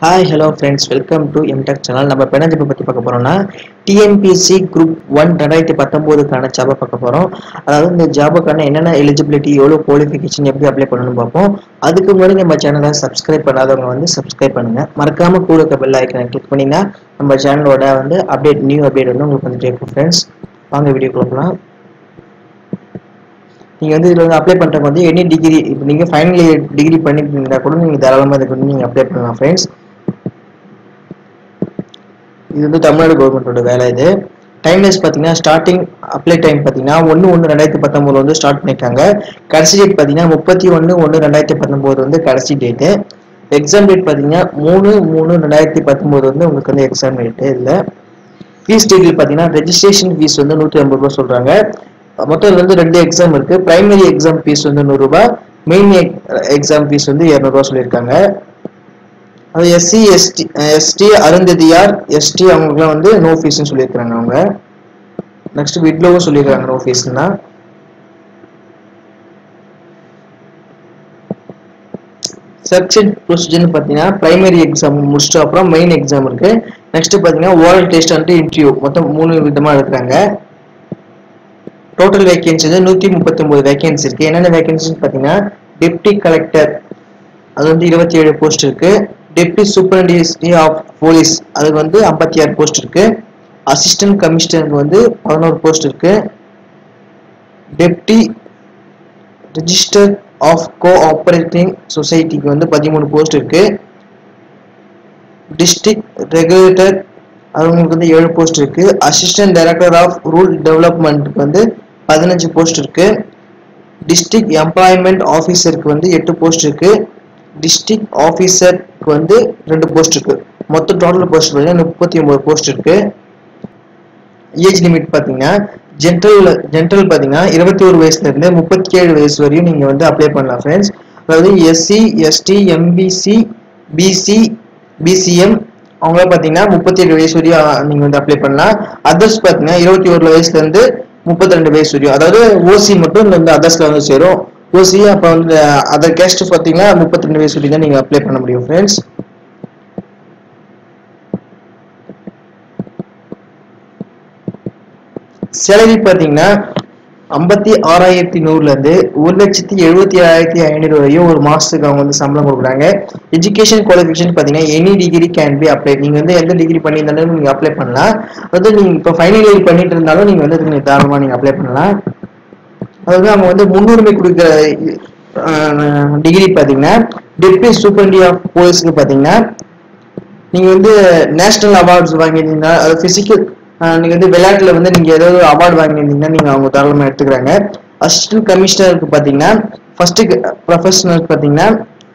hi hello friends welcome to MTech channel நம்ம பெனஜிப்பை பற்றி பார்க்க போகிறோம்னா டிஎன்பிசி குரூப் ஒன் ரெண்டாயிரத்தி பத்தொம்போதுக்கான ஜாபை பார்க்க போகிறோம் அதாவது இந்த ஜாபுக்கான என்னென்ன எலிஜிபிலிட்டி எவ்வளோ குவாலிஃபிகேஷன் எப்படி அப்ளை பண்ணணும்னு பார்ப்போம் அதுக்கு முன்னாடி நம்ம சேனலை சப்ஸ்கிரைப் பண்ணாதவங்க வந்து சப்ஸ்கிரைப் பண்ணுங்கள் மறக்காமல் கூட இருக்க பெல் ஐக்கனை கிளிக் பண்ணிங்கன்னா நம்ம சேனலோட வந்து அப்டேட் நியூ அப்டேட் வந்து உங்களுக்கு வந்துட்டே இருக்கும் ஃப்ரெண்ட்ஸ் வாங்க வீடியோ கொடுக்கலாம் நீங்கள் வந்து இதில் வந்து அப்ளை பண்ணுறதுக்கு வந்து எனி டிகிரி இப்போ நீங்கள் ஃபைனல் இயர் டிகிரி பண்ணியிருந்தீங்கன்னா கூட நீங்கள் தாராளமாக இதுக்கு வந்து நீங்கள் அப்ளை பண்ணலாம் ஃப்ரெண்ட்ஸ் இது வந்து தமிழ்நாடு கவர்மெண்ட்டோட வேலை இது டைம் வைஸ் பார்த்தீங்கன்னா ஸ்டார்டிங் அப்ளை டைம் பார்த்தீங்கன்னா ஒன்று ஒன்று ரெண்டாயிரத்தி பத்தொம்போது வந்து ஸ்டார்ட் பண்ணியிருக்காங்க கடைசி டேட் பார்த்தீங்கன்னா முப்பத்தி ஒன்று ஒன்று ரெண்டாயிரத்தி பத்தொம்போது வந்து கடைசி டேட்டு எக்ஸாம் டேட் பார்த்தீங்கன்னா மூணு மூணு ரெண்டாயிரத்தி பத்தொம்போது வந்து உங்களுக்கு வந்து எக்ஸாம் டேட்டு இல்லை ஃபீஸ் டீட்டெயில் பார்த்தீங்கன்னா ரெஜிஸ்ட்ரேஷன் ஃபீஸ் வந்து நூற்றி ஐம்பது ரூபா சொல்கிறாங்க மொத்தம் இதுல வந்து ரெண்டு எக்ஸாம் இருக்கு பிரைமரி எக்ஸாம் ஃபீஸ் வந்து நூறுரூபா மெயின் எக்ஸாம் ஃபீஸ் வந்து இரநூறுவா சொல்லியிருக்காங்க அது SC ST ST Arunthathiyar ST அவங்களுக்குலாம் வந்து நோ ஃபீஸ்னு சொல்லியிருக்காங்க அவங்க நெக்ஸ்ட் விட்லோவும் சொல்லியிருக்காங்க நோ ஃபீஸ்னா செக்ஷன் ப்ரொசீஜர்னு பார்த்தீங்கன்னா பிரைமரி எக்ஸாம் முடிச்சிட்டு அப்புறம் மெயின் எக்ஸாம் இருக்கு நெக்ஸ்ட் பார்த்தீங்கன்னா ஓரல் டெஸ்ட் அண்ட் இன்டர்வியூ மொத்தம் மூணு விதமாக எடுக்கிறாங்க டோட்டல் வேகன்சி வந்து நூற்றி முப்பத்தி ஒன்பது வேகன்சி இருக்கு என்னென்ன வேகன்சின்னு பார்த்தீங்கன்னா டெப்டி கலெக்டர் அது வந்து இருபத்தி ஏழு போஸ்ட் இருக்கு டெப்டி சூப்பரண்டிஸ்டி ஆஃப் போலீஸ் அதுக்கு வந்து ஐம்பத்தி ஆறு போஸ்ட் இருக்கு அசிஸ்டன்ட் கமிஷனருக்கு வந்து பதினோரு போஸ்ட் இருக்கு டெப்டி ரிஜிஸ்டர் ஆஃப் கோஆபரேட்டிங் சொசைட்டிக்கு வந்து பதிமூணு போஸ்ட் இருக்கு டிஸ்ட்ரிக்ட் ரெகுலேட்டர் அவங்களுக்கு வந்து ஏழு போஸ்ட் இருக்கு அசிஸ்டன்ட் டைரக்டர் ஆஃப் ரூல் டெவலப்மெண்ட்டுக்கு வந்து பதினஞ்சு போஸ்ட் இருக்கு டிஸ்ட்ரிக்ட் எம்ப்ளாய்மெண்ட் ஆஃபீஸருக்கு வந்து எட்டு போஸ்ட் இருக்கு டிஸ்ட்ரிக்ட் ஆஃபீஸருக்கு வந்து ரெண்டு போஸ்ட் இருக்கு மொத்தம் டோட்டல் போஸ்ட் பார்த்தீங்கன்னா முப்பத்தி ஒன்பது போஸ்ட் இருக்கு ஏஜ் லிமிட் பார்த்தீங்கன்னா ஜென்ரல் ஜென்ரல் பார்த்தீங்கன்னா இருபத்தி ஒரு வயசுல இருந்து முப்பத்தி ஏழு வயசு வரையும் நீங்கள் வந்து அப்ளை பண்ணலாம் ஃப்ரெண்ட்ஸ் அதாவது SC ST MBC BC BCM அவங்கள பார்த்தீங்கன்னா முப்பத்தி ஏழு வயசு வரையும் நீங்கள் வந்து அப்ளை பண்ணலாம் அதர்ஸ் பார்த்தீங்கன்னா இருபத்தி ஒரு வயசுல இருந்து முப்பத்தி ரெண்டு வயசு வரையும் அதாவது ஓசி மட்டும் இந்த வந்து அதர்ஸ்ல வந்து சேரும் ஓசி அப்போ வந்து அதர் கேஸ்ட் பார்த்தீங்கன்னா முப்பத்தி ரெண்டு வயசு வரையும் தான் நீங்கள் அப்ளை பண்ண முடியும் ஃப்ரெண்ட்ஸ் சேலரி பார்த்தீங்கன்னா ஐம்பத்தி ஆறாயிரத்தி நூறுலேருந்து ஒரு லட்சத்தி எழுபத்தி ஏழாயிரத்தி ஐநூறு வரையும் ஒரு மாதத்துக்கு அவங்க வந்து சம்பளம் கொடுக்குறாங்க எஜுகேஷன் குவாலிஃபிகேஷன் பார்த்தீங்கன்னா any degree can be apply நீங்கள் வந்து எந்த டிகிரி பண்ணியிருந்தாலும் நீங்கள் அப்ளை பண்ணலாம் அதாவது நீங்கள் இப்போ ஃபைனல் இயர் பண்ணிட்டு இருந்தாலும் நீங்கள் வந்து அதுக்கு தாராளமாக நீங்கள் அப்ளை பண்ணலாம் அதாவது அவங்க வந்து முன்னுரிமை கொடுக்குற டிகிரி பார்த்தீங்கன்னா டெப்டி சூப்பரண்டி ஆஃப் போலீஸ்க்கு பார்த்தீங்கன்னா நீங்கள் வந்து நேஷனல் அவார்ட்ஸ் வாங்கியிருந்தீங்கன்னா அது ஃபிசிக்கல் நீங்கள் வந்து விளையாட்டில் வந்து நீங்கள் ஏதாவது அவார்டு வாங்கியிருந்தீங்கன்னா நீங்கள் அவங்க தாராளமாக எடுத்துக்கிறாங்க அசிஸ்டன்ட் கமிஷனருக்கு பார்த்தீங்கன்னா ஃபர்ஸ்ட்டு ப்ரொஃபஷனலுக்கு பார்த்தீங்கன்னா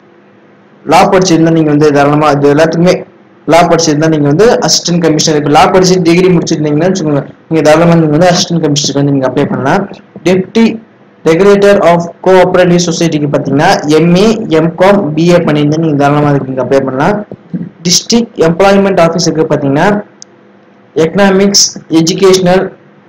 லா படிச்சிருந்தா நீங்கள் வந்து தாராளமாக இது எல்லாத்துக்குமே லா படிச்சிருந்தா நீங்கள் வந்து அசிஸ்டன்ட் கமிஷனர் இப்போ லா படிச்சு டிகிரி முடிச்சிருந்தீங்கன்னா வச்சுக்கோங்க நீங்கள் தாராளமாக நீங்கள் வந்து அசிஸ்டன்ட் கமிஷனருக்கு வந்து நீங்கள் அப்ளை பண்ணலாம் டெப்டி ரெகுலேட்டர் ஆஃப் கோஆபரேட்டிவ் சொசைட்டிக்கு பார்த்தீங்கன்னா எம்ஏ எம்காம் பிஏ பண்ணியிருந்தா நீங்கள் தாராளமாக அதுக்கு நீங்கள் அப்ளை பண்ணலாம் டிஸ்ட்ரிக்ட் எம்ப்ளாய்மெண்ட் ஆஃபீஸருக்கு பார்த்தீங்கன்னா economics educational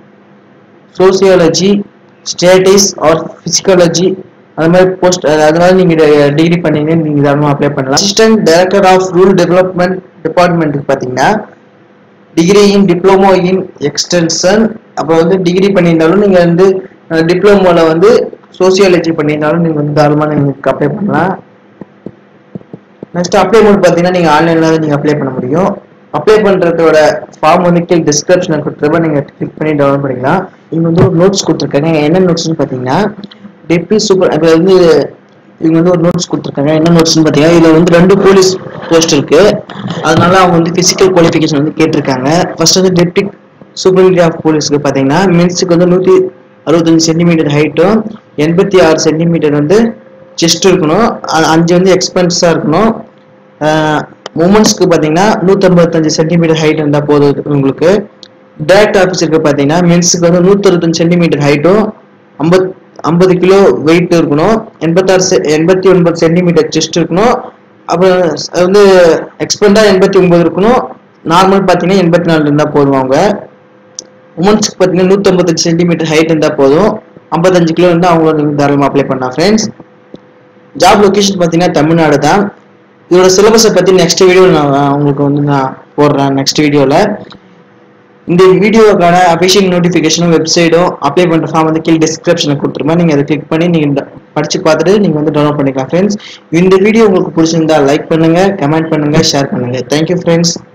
sociology statistics or psychology அது மாதிரி போஸ்ட் அது மாதிரி நீங்கள் டிகிரி பண்ணீங்க நீங்கள் தாராளமாக அப்ளை பண்ணலாம் assistant director of rural development டிபார்ட்மெண்ட்டுக்கு பார்த்தீங்கன்னா degree in diploma in extension அப்போ வந்து டிகிரி பண்ணியிருந்தாலும் நீங்கள் வந்து டிப்ளமோவில் வந்து சோசியாலஜி பண்ணியிருந்தாலும் நீங்கள் வந்து தாராளமாக நீங்கள் அப்ளை பண்ணலாம் நெக்ஸ்ட் அப்ளை மோட் பார்த்தீங்கன்னா நீங்கள் ஆன்லைனில் நீங்கள் அப்ளை பண்ண முடியும் அப்ளை பண்ணுறதோட ஃபார்ம் வந்து கீழே டிஸ்கிரிப்ஷனில் கொடுத்துருப்ப நீங்கள் கிளிக் பண்ணி டவுன்லோட் பண்ணிக்கலாம் இவங்க வந்து ஒரு நோட்ஸ் கொடுத்துருக்காங்க என்ன நோட்ஸ்னு பார்த்தீங்கன்னா டெப்டி சூப்பர் இப்போ வந்து இவங்க வந்து ஒரு நோட்ஸ் கொடுத்துருக்காங்க என்ன நோட்ஸ்னு பார்த்தீங்கன்னா இதில் வந்து ரெண்டு போலீஸ் போஸ்ட் இருக்கு அதனால அவங்க வந்து ஃபிசிக்கல் குவாலிஃபிகேஷன் வந்து கேட்டிருக்காங்க ஃபர்ஸ்ட் வந்து டெப்டி சூப்பரிட்டி ஆஃப் போலீஸ்க்கு பார்த்தீங்கன்னா மென்ஸுக்கு வந்து நூற்றி அறுபத்தஞ்சு சென்டிமீட்டர் ஹைட்டும் எண்பத்தி ஆறு சென்டிமீட்டர் வந்து செஸ்ட் இருக்கணும் அஞ்சு வந்து எக்ஸ்பென்ஸாக இருக்கணும் உமன்ஸ்க்கு பார்த்தீங்கன்னா நூற்றம்பத்தஞ்சு சென்டிமீட்டர் ஹைட் இருந்தால் போதும் உங்களுக்கு டேரக்ட் ஆஃபீஸருக்கு பார்த்தீங்கன்னா மென்ஸுக்கு வந்து நூற்றறுபத்தஞ்சு சென்டிமீட்டர் ஹைட்டும் ஐம்பத் ஐம்பது கிலோ வெயிட் இருக்கணும் எண்பத்தாறு செ எண்பத்தி ஒன்பது சென்டிமீட்டர் செஸ்ட் இருக்கணும் அப்புறம் வந்து எக்ஸ்பெண்டாக எண்பத்தி ஒன்பது இருக்கணும் நார்மல் பார்த்தீங்கன்னா எண்பத்தி நாலு இருந்தால் போதும் அவங்க உமன்ஸ்க்கு பார்த்தீங்கன்னா நூற்றம்பத்தஞ்சு சென்டிமீட்டர் ஹைட் இருந்தால் போதும் ஐம்பத்தஞ்சு கிலோ இருந்தால் அவங்கள நீங்கள் தாராளமாக அப்ளை பண்ணலாம் ஃப்ரெண்ட்ஸ் ஜாப் லொக்கேஷன் பார்த்தீங்கன்னா தமிழ்நாடு தான் இதோட சிலபஸை பற்றி நெக்ஸ்ட் வீடியோவில் நான் உங்களுக்கு வந்து நான் போடுறேன் நெக்ஸ்ட் வீடியோவில் இந்த வீடியோக்கான அஃபிஷியல் நோட்டிஃபிகேஷனும் வெப்சைட்டும் அப்ளை பண்ணுற ஃபார்ம் வந்து கீழே டிஸ்கிரிப்ஷனில் கொடுத்துருமா நீங்கள் அதை கிளிக் பண்ணி நீங்கள் படித்து பார்த்துட்டு நீங்கள் வந்து டவுன்லோட் பண்ணிக்கலாம் ஃப்ரெண்ட்ஸ் இந்த வீடியோ உங்களுக்கு பிடிச்சிருந்தா லைக் பண்ணுங்கள் கமெண்ட் பண்ணுங்கள் ஷேர் பண்ணுங்கள் தேங்க்யூ ஃப்ரெண்ட்ஸ்